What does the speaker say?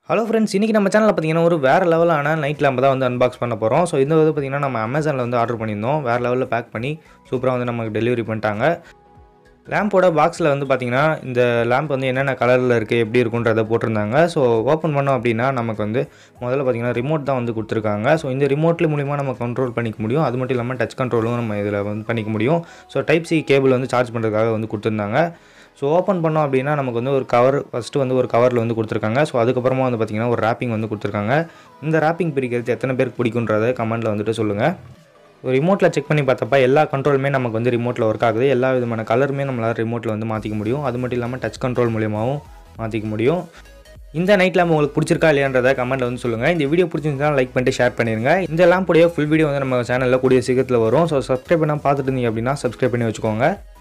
hello friends இன்றைக்கி நம்ம சேனலில் பார்த்தீங்கன்னா ஒரு வேறு லெவலான நைட் லேம்பை தான் வந்து அன்பாக்ஸ் பண்ண போகிறோம் ஸோ இந்த வந்து பார்த்திங்கன்னா நம்ம அமேசானில் வந்து ஆர்டர் பண்ணியிருந்தோம் வேறு லெவலில் பேக் பண்ணி சூப்பராக வந்து நமக்கு டெலிவரி பண்ணிட்டாங்க லேம்போட பாக்ஸில் வந்து பார்த்திங்கன்னா இந்த லேம்ப் வந்து என்னென்ன கலரில் இருக்குது எப்படி இருக்குன்றதை போட்டிருந்தாங்க ஸோ ஓப்பன் பண்ணோம் அப்படின்னா நமக்கு வந்து முதல்ல பார்த்திங்கன்னா ரிமோட் தான் வந்து கொடுத்துருக்காங்க ஸோ இந்த ரிமோட்ல மூலிமா நம்ம கண்ட்ரோல் பண்ணிக்க முடியும் அது மட்டும் இல்லாமல் டச் கண்ட்ரோலும் நம்ம இதில் வந்து பண்ணிக்க முடியும் ஸோ டைப் சி கேபிள் வந்து சார்ஜ் பண்ணுறதுக்காக வந்து கொடுத்துருந்தாங்க ஸோ ஓப்பன் பண்ணோம் அப்படின்னா நமக்கு வந்து ஒரு கவர் ஃபஸ்ட்டு வந்து ஒரு கவரில் வந்து கொடுத்துருக்காங்க ஸோ அதுக்கப்புறமா வந்து பார்த்திங்கன்னா ஒரு ரேப்பிங் வந்து கொடுத்துருக்காங்க இந்த ரேப்பிங் பிரிக்கிறது எத்தனை பேருக்கு பிடிக்குன்றதை கமெண்ட்டில் வந்துட்டு சொல்லுங்கள் ஒரு ரிமோட்டில் செக் பண்ணி பார்த்தப்ப எல்லா கண்ட்ரோலுமே நமக்கு வந்து ரிமோட்டில் ஒர்க் ஆகுது எல்லா விதமான கலருமே நம்மளால் ரிமோட்டில் வந்து மாற்றிக்க முடியும் அது மட்டும் இல்லாமல் டச் கண்ட்ரோல் மூலியமாகவும் மாற்றிக்க முடியும் இந்த நைட் லேம்ப் உங்களுக்கு பிடிச்சிருக்கா இல்லையான்றதை கமெண்ட்டில் வந்து சொல்லுங்கள் இந்த வீடியோ பிடிச்சிருந்தா லைக் பண்ணிட்டு ஷேர் பண்ணிடுங்க இந்த லேம்புடைய ஃபுல் வீடியோ வந்து நம்ம சேனலில் கூடிய சீக்கிரத்தில் வரும் ஸோ சப்ஸ்கிரைப் பண்ணால் பார்த்துட்டு இருந்தீங்க அப்படின்னா சப்ஸ்கிரைப் பண்ணி வச்சுக்கோங்க